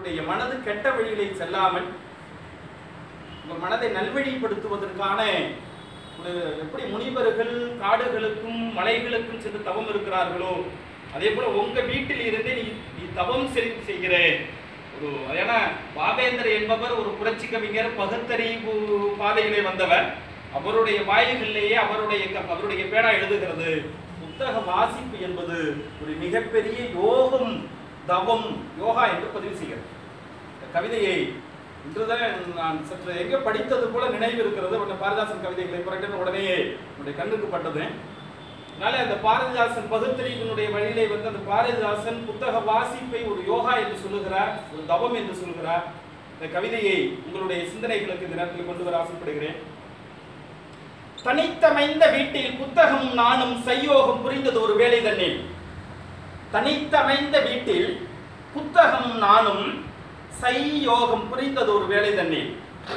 உங்களுடைய மனது கெட்ட வழியிலே செல்லாமல் உங்கள் மனதை நல்வழிப்படுத்துவதற்கான ஒரு எப்படி முனிவர்கள் காடுகளுக்கும் மலைகளுக்கும் சென்று தவம் இருக்கிறார்களோ அதே போல உங்க வீட்டில் இருந்தே நீ நீ தவம் செய்- செய்கிற ஒரு ஏன்னா பாவேந்தர் என்பவர் ஒரு புரட்சி கவிஞர் பகுத்தறிவு பாதையிலே வந்தவர் அவருடைய வாயில்களிலேயே அவருடைய க- அவருடைய பேனா எழுதுகிறது புத்தக வாசிப்பு என்பது ஒரு மிகப்பெரிய யோகம் தவம் யோகா என்று பதிவு செய்கிறது இந்த கவிதையை இன்றுதான் நான் சற்று எங்க படித்தது போல நினைவு இருக்கிறது உடனே பாரதிதாசன் கவிதைகளை புரட்டின உடனே என்னுடைய கண்ணுக்கு பட்டது அதனால அந்த பாரதிதாசன் பகுத்தறிவினுடைய வழியிலே வந்து அந்த பாரதிதாசன் புத்தக வாசிப்பை ஒரு யோகா என்று சொல்லுகிறார் ஒரு தவம் என்று சொல்லுகிறார் இந்த கவிதையை உங்களுடைய சிந்தனைகளுக்கு இந்த நேரத்தில் கொண்டு வர ஆசைப்படுகிறேன் தனித்தமைந்த வீட்டில் புத்தகம் நானும் சையோகம் புரிந்தது ஒரு வேலை தண்ணீர் தனித்தமைந்த வீட்டில் புத்தகம் நானும் சையோகம் புரிந்தது ஒரு வேலை தண்ணீர்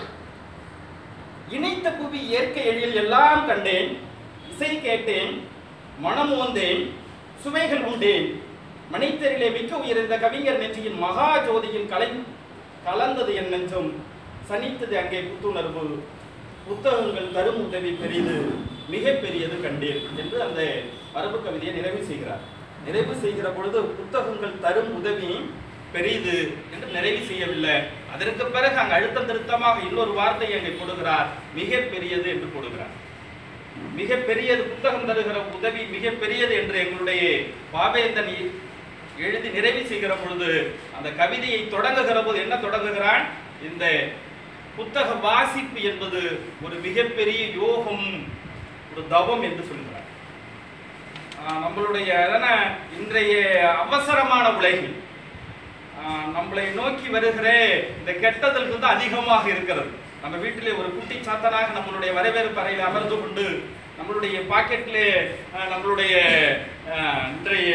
இணைத்த புவி இயற்கை எழில் எல்லாம் கண்டேன் இசை கேட்டேன் மனம் ஓந்தேன் சுவைகள் உண்டேன் மணித்தரிலே மிக்க உயர்ந்த கவிஞர் நெற்றியின் மகா ஜோதியில் கலை கலந்தது என் நெஞ்சம் சனித்தது அங்கே புத்துணர்வு புத்தகங்கள் தரும் உதவி பெரிது மிக பெரியது கண்டேன் என்று அந்த மரபு கவிதையை நிறைவு செய்கிறார் நிறைவு செய்கிற பொழுது புத்தகங்கள் தரும் உதவி பெரிது என்று நிறைவு செய்யவில்லை அதற்கு பிறகு அங்கு அழுத்தம் திருத்தமாக இன்னொரு வார்த்தையை அங்கே கொடுக்கிறார் மிக பெரியது என்று கொடுக்கிறார் மிக பெரியது புத்தகம் தருகிற உதவி மிக பெரியது என்று எங்களுடைய பாவேந்தன் இ- எழுதி நிறைவு செய்கிற பொழுது அந்த கவிதையை தொடங்குகிற போது என்ன தொடங்குகிறான் இந்த புத்தக வாசிப்பு என்பது ஒரு மிகப்பெரிய யோகம் ஒரு தவம் என்று சொல்கிறார் ஆஹ் நம்மளுடைய அதான இன்றைய அவசரமான உலகில் ஆஹ் நம்மளை நோக்கி வருகிற இந்த கெட்டதல் வந்து அதிகமாக இருக்கிறது நம்ம வீட்டிலே ஒரு குட்டி சாத்தனாக நம்மளுடைய வரவேற்பு அறையில் அமர்ந்து கொண்டு நம்மளுடைய பாக்கெட்டிலே ஆஹ் நம்மளுடைய ஆஹ் இன்றைய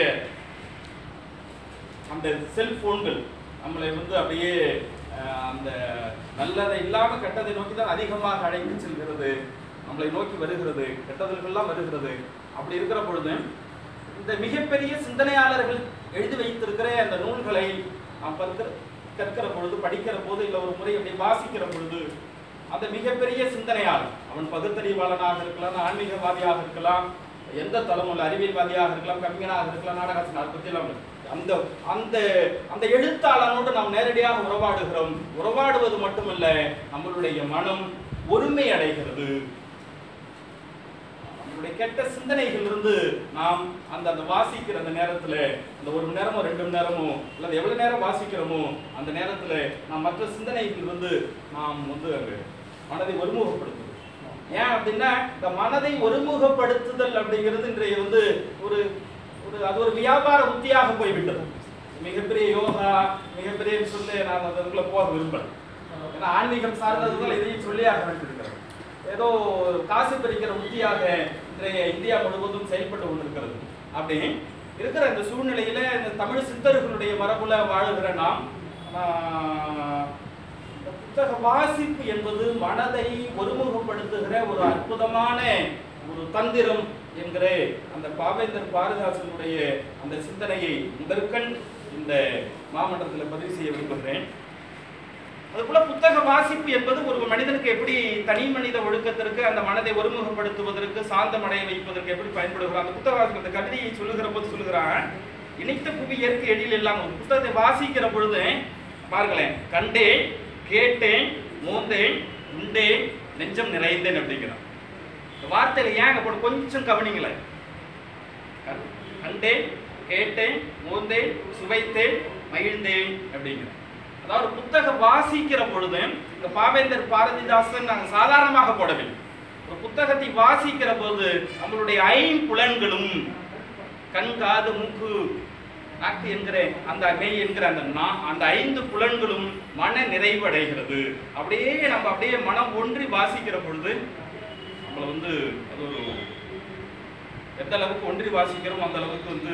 அந்த செல்போன்கள் நம்மளை வந்து அப்படியே ஆஹ் அந்த நல்லதை இல்லாம கெட்டதை நோக்கி தான் அதிகமாக அழைத்து செல்கிறது நம்மளை நோக்கி வருகிறது கெட்டதல்கள்லாம் வருகிறது அப்படி இருக்கிற பொழுது இந்த மிகப்பெரிய சிந்தனையாளர்கள் எழுதி வைத்திருக்கிற அந்த நூல்களை நாம் கற்கிற கற்கிற பொழுது படிக்கிற போது இல்லை ஒரு முறை அப்படி வாசிக்கிற பொழுது அந்த மிகப்பெரிய சிந்தனையாளர் அவன் பகுத்தறிவாளனாக இருக்கலாம் ஆன்மீகவாதியாக இருக்கலாம் எந்த தளமுள்ள அறிவியல்வாதியாக இருக்கலாம் கவிஞனாக இருக்கலாம் நாடகாசன் அதை பற்றி எல்லாம் இல்லை. அந்த அந்த அந்த எழுத்தாளனோடு நாம் நேரடியாக உறவாடுகிறோம் உறவாடுவது மட்டுமல்ல நம்மளுடைய மனம் ஒருமை அடைகிறது நம்மளுடைய கெட்ட சிந்தனைகள் இருந்து நாம் அந்த அந்த வாசிக்கிற அந்த நேரத்துல அந்த ஒரு மணி நேரமோ ரெண்டு மணி நேரமோ அல்லது எவ்வளவு நேரம் வாசிக்கிறோமோ அந்த நேரத்துல நாம் மற்ற சிந்தனைகள் இருந்து நாம் வந்து அங்க மனதை ஒருமுகப்படுத்துது ஏன் அப்படின்னா இந்த மனதை ஒருமுகப்படுத்துதல் அப்படிங்கிறது இன்றைய வந்து ஒரு ஒரு அது ஒரு வியாபார உத்தியாக போய்விட்டது மிகப்பெரிய யோகா மிகப்பெரிய சொல்லி நான் அதுக்குள்ள போக விரும்பல ஏன்னா ஆன்மீகம் சார்ந்ததுகள் இதையும் சொல்லியாக வேண்டியிருக்கிறது ஏதோ காசு பிரிக்கிற உத்தியாக இன்றைய இந்தியா முழுவதும் செயல்பட்டு கொண்டிருக்கிறது அப்படி இருக்கிற இந்த சூழ்நிலையில இந்த தமிழ் சித்தர்களுடைய மரபுல வாழுகிற நாம் ஆஹ், இந்த புத்தக வாசிப்பு என்பது மனதை ஒருமுகப்படுத்துகிற ஒரு அற்புதமான ஒரு தந்திரம் என்கிற அந்த பாவேந்தர் பாரதிதாசனுடைய அந்த சிந்தனையை முதற்கண் இந்த மாமன்றத்தில் பதிவு செய்ய விரும்புகிறேன் அதுபோல புத்தக வாசிப்பு என்பது ஒரு மனிதனுக்கு எப்படி தனி மனித ஒழுக்கத்திற்கு அந்த மனதை ஒருமுகப்படுத்துவதற்கு சாந்தமடைய வைப்பதற்கு எப்படி பயன்படுகிறோம் அந்த புத்தக வாசிப்பு அந்த கவிதையை சொல்லுகிற போது சொல்லுகிறான் இணைத்த புவி இயற்கை எழில் எல்லாம் ஒரு புத்தகத்தை வாசிக்கிற பொழுது பாருங்களேன் கண்டேன் கேட்டேன் மோந்தேன் உண்டேன் நெஞ்சம் நிறைந்தேன் அப்படிங்கிறான் இந்த வார்த்தையில ஏன் அங்க போட்டு கொஞ்சம் கவனிங்களேன் கண்- கண்டேன் கேட்டேன் மோந்தேன் சுவைத்தேன் மகிழ்ந்தேன் அப்படிங்கிற அதாவது புத்தகம் வாசிக்கிற பொழுது இந்த பாவேந்தர் பாரதிதாசன் நாங்கள் சாதாரணமாக போடவில்லை ஒரு புத்தகத்தை வாசிக்கிற போது நம்மளுடைய ஐம்புலன்களும் கண் காது மூக்கு நாக்கு என்கிற அந்த மெய் என்கிற அந்த நா- அந்த ஐந்து புலன்களும் மன நிறைவு அடைகிறது அப்படியே நம்ம அப்படியே மனம் ஒன்றி வாசிக்கிற பொழுது நம்மளை வந்து அது ஒரு எந்த அளவுக்கு ஒன்றி வாசிக்கிறோம் அந்த அளவுக்கு வந்து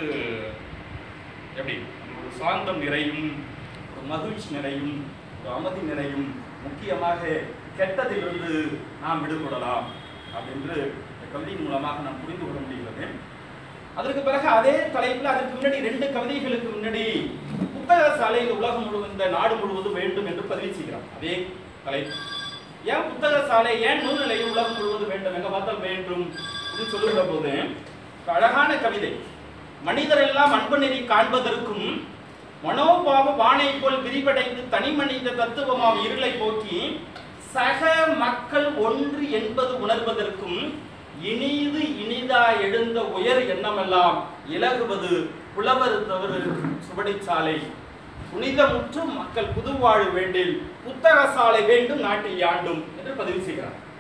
எப்படி ஒரு சாந்தம் நிறையும் ஒரு மகிழ்ச்சி நிறையும் ஒரு அமைதி நிறையும் முக்கியமாக கெட்டதிலிருந்து நாம் விடுபடலாம் அப்படின்று இந்த கவிதையின் மூலமாக நாம் புரிந்து கொள்ள முடிகிறது அதற்கு பிறகு அதே தலைப்பில் அதுக்கு முன்னாடி ரெண்டு கவிதைகளுக்கு முன்னாடி புத்தக புத்தக சாலை இந்த உலகம் முழுவதும் இந்த நாடு முழுவதும் வேண்டும் என்று பதிவு செய்கிறார் அதே தலைப்பு ஏன் புத்தக சாலை ஏன் நூல் நிலையம் உலகம் முழுவதும் வேண்டும் எங்க பார்த்தால் வேண்டும் அப்படின்னு சொல்லுகிற போது ஒரு அழகான கவிதை மனிதர் எல்லாம் அன்பு நெறி காண்பதற்கும் மனோபாவ பானை போல் விரிவடைந்து தனி மனித தத்துவமாம் இருளை போக்கி சக மக்கள் ஒன்று என்பது உணர்வதற்கும் இனிது இனிதா எழுந்த உயர் எண்ணமெல்லாம் இலகுவது புலவர் தவறு சுவடிச்சாலை புனிதமுற்று மக்கள் புதுவாழ் வேண்டில் புத்தக சாலை வேண்டும் நாட்டில் யாண்டும் என்று பதிவு செய்கிறார்